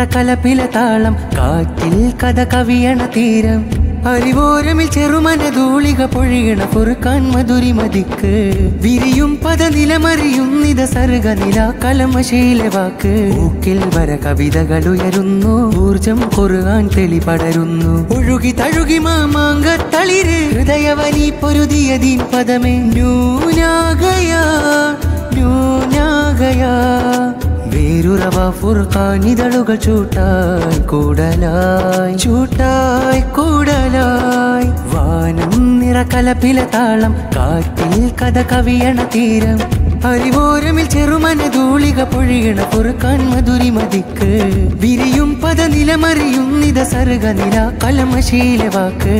നിറകലപില താളം കാറ്റിൽ കഥ കവിയണ തീരം അറിവോരമിൽ ചെറുമന ധൂളിക പൊഴിയണ പൊറുക്കാൻ മധുരി മതിക്ക് വിരിയും പദ നിലമറിയും നിത സർഗ നില കലമശീല വാക്ക് ൂക്കിൽ വര കവിതകൾ ഉയരുന്നു ഊർജം കൊറുകാൻ തെളി പടരുന്നു ഒഴുകി തഴുകി മാമാങ്ക തളിര് ഹൃദയവനി പൊരുതിയതീൻ പദമേ ന്യൂനാകയാ ന്യൂനാകയാ വേരുറവ ഫുർഖാനിതളുകൾ ചൂട്ടായി കൂടലായി ചൂട്ടായി കൂടലായി വാനം നിറകലപില താളം കാറ്റിൽ കഥ കവിയണ തീരം അറിവോരമിൽ ചെറുമന ധൂളിക പൊഴിയണ പൊറുക്കാൻ മധുരി മതിക്ക് വിരിയും പദ നിലമറിയും നിത സർഗ നില കലമശീല വാക്ക്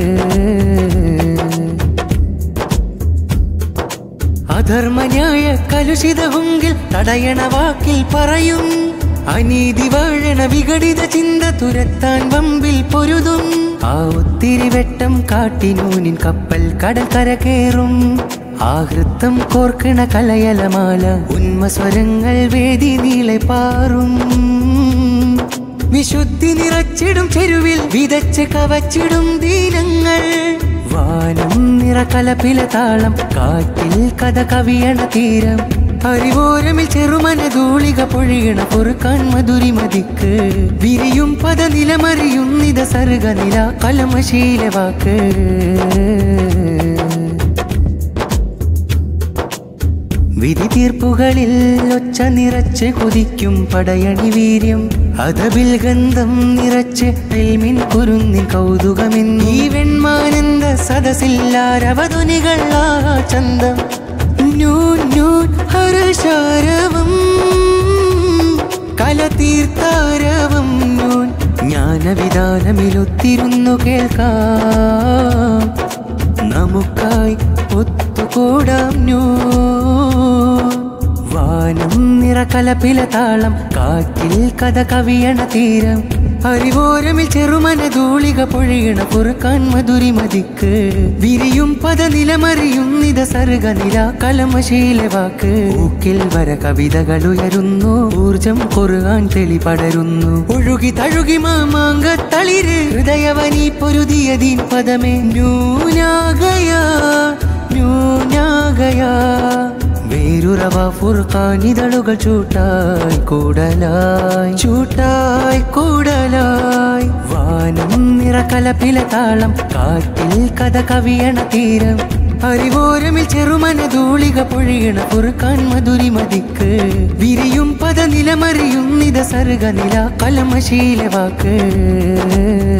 അധർമ്മന്യായ കലുഷിതവുങ്കിൽ തടയണ വാക്കിൽ പറയും അനീതി വാഴണ വിഘടിത ചിന്ത തുരത്താൻ വമ്പിൽ പൊരുതും ആ ഒത്തിരി വെട്ടം കാട്ടിനൂനിൻ കപ്പൽ കടൽ കരകേറും ആഹൃത്തം കോർക്കണ കലയലമാല ഉന്മസ്വരങ്ങൾ വേദി നീളെ പാറും വിശുദ്ധി നിറച്ചിടും ചെരുവിൽ വിതച്ച് കവച്ചിടും ദീനങ്ങൾ വാനം നിറകലപില താളം കാറ്റിൽ കഥ കവിയണ തീരം അറിവോരമിൽ ചെറുമന ധൂളിക പൊഴിയണ പൊറുക്കാൻ മധുരി മതിക്ക് വിരിയും പദ നിലമറിയും നിത സർഗ നില കലമശീല വാക്ക് വിധി തീർപ്പുകളിൽ ഒച്ച നിറച്ച് കൊതിക്കും പടയണി വീര്യം അതബിൽ ഗന്ധം നിറച്ച് എൽമിൻ കുരുന്നിൻ കൗതുകമെൻ ഈ വെൺമാനന്ദ സദസില്ലാരവധുനികൾ ആ ചന്തം നൂൻ നൂൻ ഹർഷാരവം കല തീർത്താരവം നൂൻ ജ്ഞാനവിധാനമിലൊത്തിരുന്നു കേൾക്കാം നമുക്കായി ഒത്തുകൂടാം നൂ വാനം നിറകലപില താളം കാറ്റിൽ കഥ കവിയണ തീരം അറിവോരമിൽ ചെറുമന ധൂളിക പൊഴിയണ പൊറുക്കാൻ മധുരി മതിക്ക് വിരിയും പദ നിലമറിയും നിത സർഗ നില കലമശീല വാക്ക് ൂക്കിൽ വര കവിതകൾ ഉയരുന്നു ഊർജം കൊറുകാൻ തെളി പടരുന്നു ഒഴുകി തഴുകി മാമാങ്ക തളിര് ഹൃദയവനി പൊരുതിയതീൻ പദമേ ന്യൂനാകയാ ന്യൂനാകയാ വേരുറവ ഫുർഖാനിതളുകൾ ചൂട്ടായി കൂടലായി ചൂട്ടായി കൂടലായി വാനം നിറകലപില താളം കാറ്റിൽ കഥ കവിയണ തീരം അറിവോരമിൽ ചെറുമന ധൂളിക പൊഴിയണ പൊറുക്കാൻ മധുരി മതിക്ക് വിരിയും പദ നിലമറിയും നിത സർഗ നില കലമശീല വാക്ക്